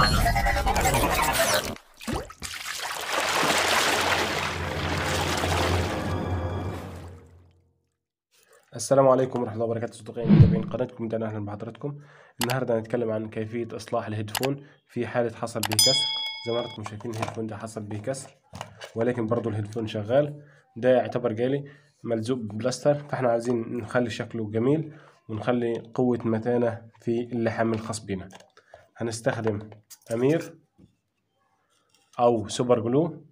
السلام عليكم ورحمة الله وبركاته أصدقائي متابعين قناتكم دعنا أهلا بحضراتكم النهاردة هنتكلم عن كيفية إصلاح الهيدفون في حالة حصل به كسر زي ما حضراتكم شايفين الهيدفون ده حصل به كسر ولكن برضو الهيدفون شغال ده يعتبر جالي ملزوق ببلاستر فاحنا عايزين نخلي شكله جميل ونخلي قوة متانة في اللحام الخاص بنا هنستخدم أمير أو سوبر جلو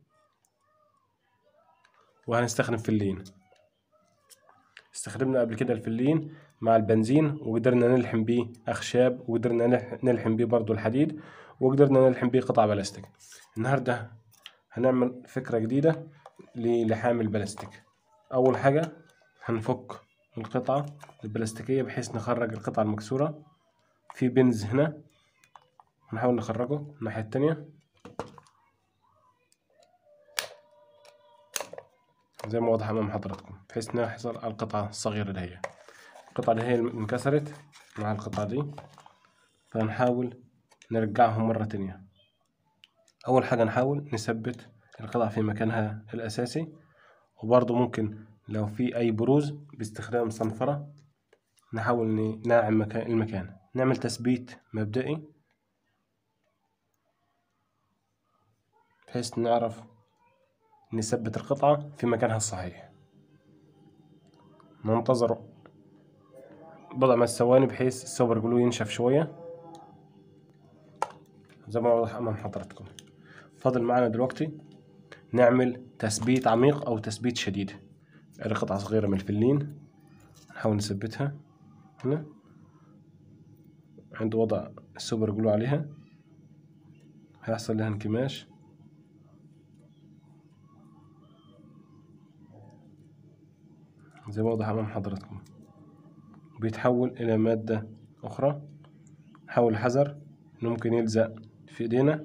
وهنستخدم فلين استخدمنا قبل كده الفلين مع البنزين وقدرنا نلحم بيه أخشاب وقدرنا نلح- نلحم بيه برضو الحديد وقدرنا نلحم بيه قطع بلاستيك النهاردة هنعمل فكرة جديدة للحام البلاستيك أول حاجة هنفك القطعة البلاستيكية بحيث نخرج القطعة المكسورة في بنز هنا هنحاول نخرجه الناحية التانية زي ما واضح أمام حضراتكم بحيث نحصل على القطعة الصغيرة دي هي القطعة دي هي اللي انكسرت مع القطعة دي فنحاول نرجعهم مرة تانية أول حاجة نحاول نثبت القطع في مكانها الأساسي وبرضه ممكن لو في أي بروز باستخدام صنفرة نحاول ن- ناعم مكان المكان نعمل تثبيت مبدئي بحيث نعرف نثبت القطعة في مكانها الصحيح ننتظر بضع من الثواني بحيث السوبر جلو ينشف شوية زي ما واضح أمام حضراتكم فاضل معنا دلوقتي نعمل تثبيت عميق أو تثبيت شديد ادي قطعة صغيرة من الفلين نحاول نثبتها هنا عند وضع السوبر جلو عليها هيحصل لها انكماش زي ما واضح أمام حضراتكم بيتحول إلى مادة أخرى نحاول الحذر إنه ممكن يلزق في إيدينا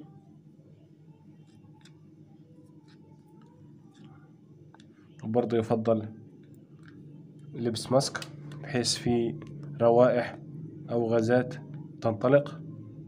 وبرضه يفضل لبس ماسك بحيث في روائح أو غازات تنطلق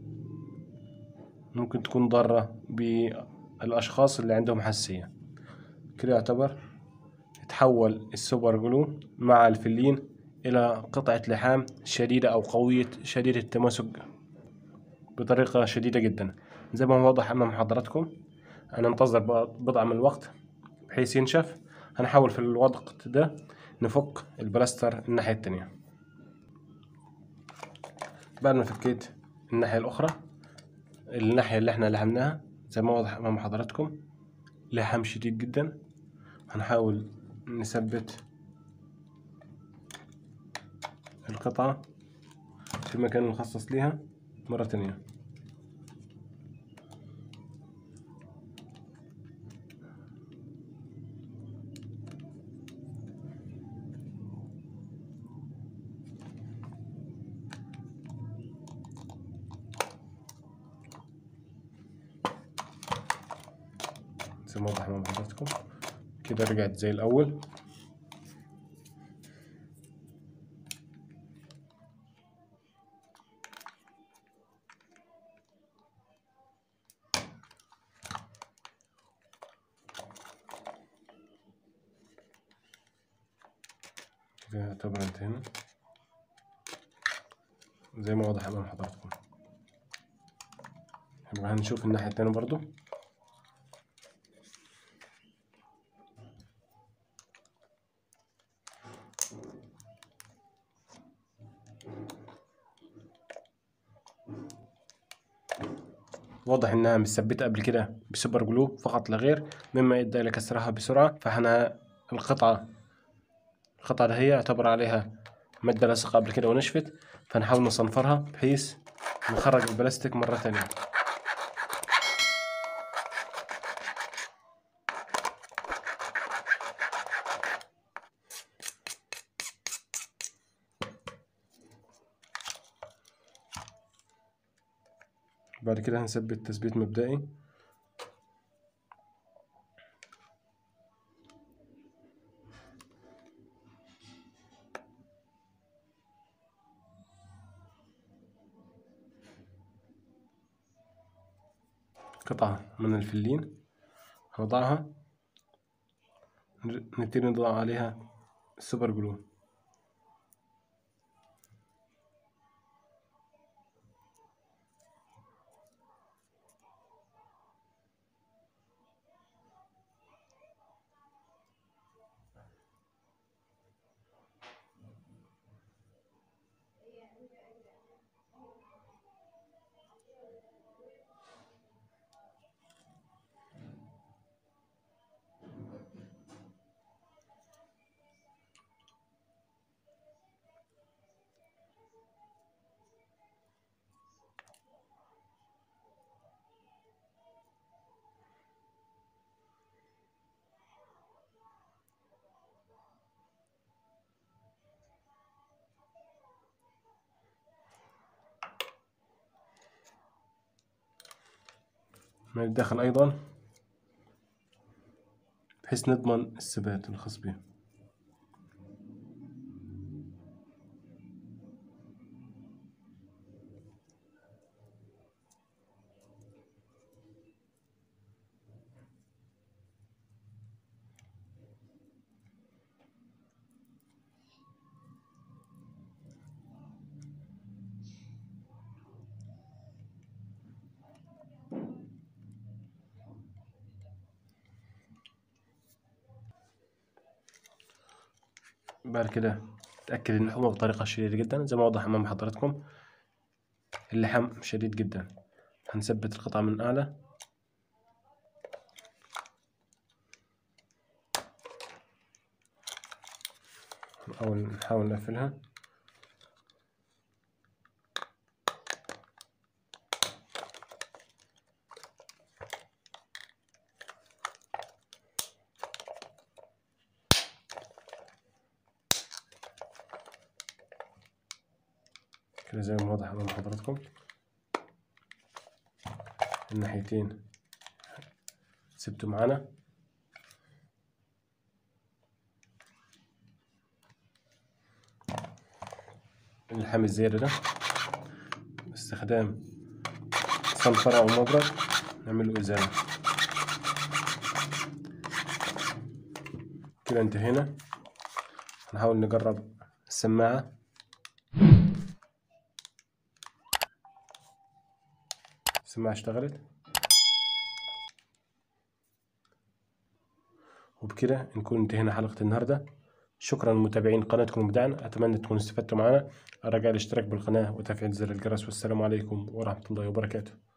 ممكن تكون ضارة بالأشخاص اللي عندهم حساسية كده يعتبر تحول السوبر جلو مع الفلين إلى قطعة لحام شديدة أو قوية شديدة التماسك بطريقة شديدة جدا زي ما هو واضح أمام حضراتكم هننتظر بضع من الوقت بحيث ينشف هنحاول في الوقت ده نفك البلاستر الناحية التانية بعد ما فكيت الناحية الأخرى الناحية اللي احنا لحمناها زي ما واضح أمام حضراتكم لحام شديد جدا هنحاول نثبت القطعة في المكان المخصص ليها مرة تانية زي ما واضح أمام حضراتكم كده رجعت زي الأول كده يعتبر انتهينا زي ما واضح أمام حضراتكم يبقى هنشوف الناحية التانية برضو واضح انها مثبته قبل كده بسوبر جلو فقط لا غير مما ادى الى كسرها بسرعه فاحنا القطعه القطعه ده هي يعتبر عليها ماده لاصقه قبل كده ونشفت فنحاول نصنفرها بحيث نخرج البلاستيك مره ثانيه بعد كده هنثبت تثبيت مبدئي قطعة من الفلين هنضعها نبتدي نضع عليها السوبر جلو من الداخل أيضا بحيث نضمن الثبات الخاص به بعد كده تأكد إن اللحوم بطريقة شديدة جدا زي ما وضح أمام حضراتكم اللحم شديد جدا هنثبت القطعة من أعلى أو نحاول نقفلها كده زي ما واضح أمام حضراتكم الناحيتين سبتوا معانا اللحام الزيادة ده باستخدام صنفرة أو مبرد نعمل له إزالة كده انتهينا هنحاول نجرب السماعة السماعة اشتغلت وبكده نكون انتهينا حلقة النهاردة شكرا لمتابعين قناتكم ودعنا أتمنى تكونوا استفدتوا معنا أرجع الاشتراك بالقناة وتفعيل زر الجرس والسلام عليكم ورحمة الله وبركاته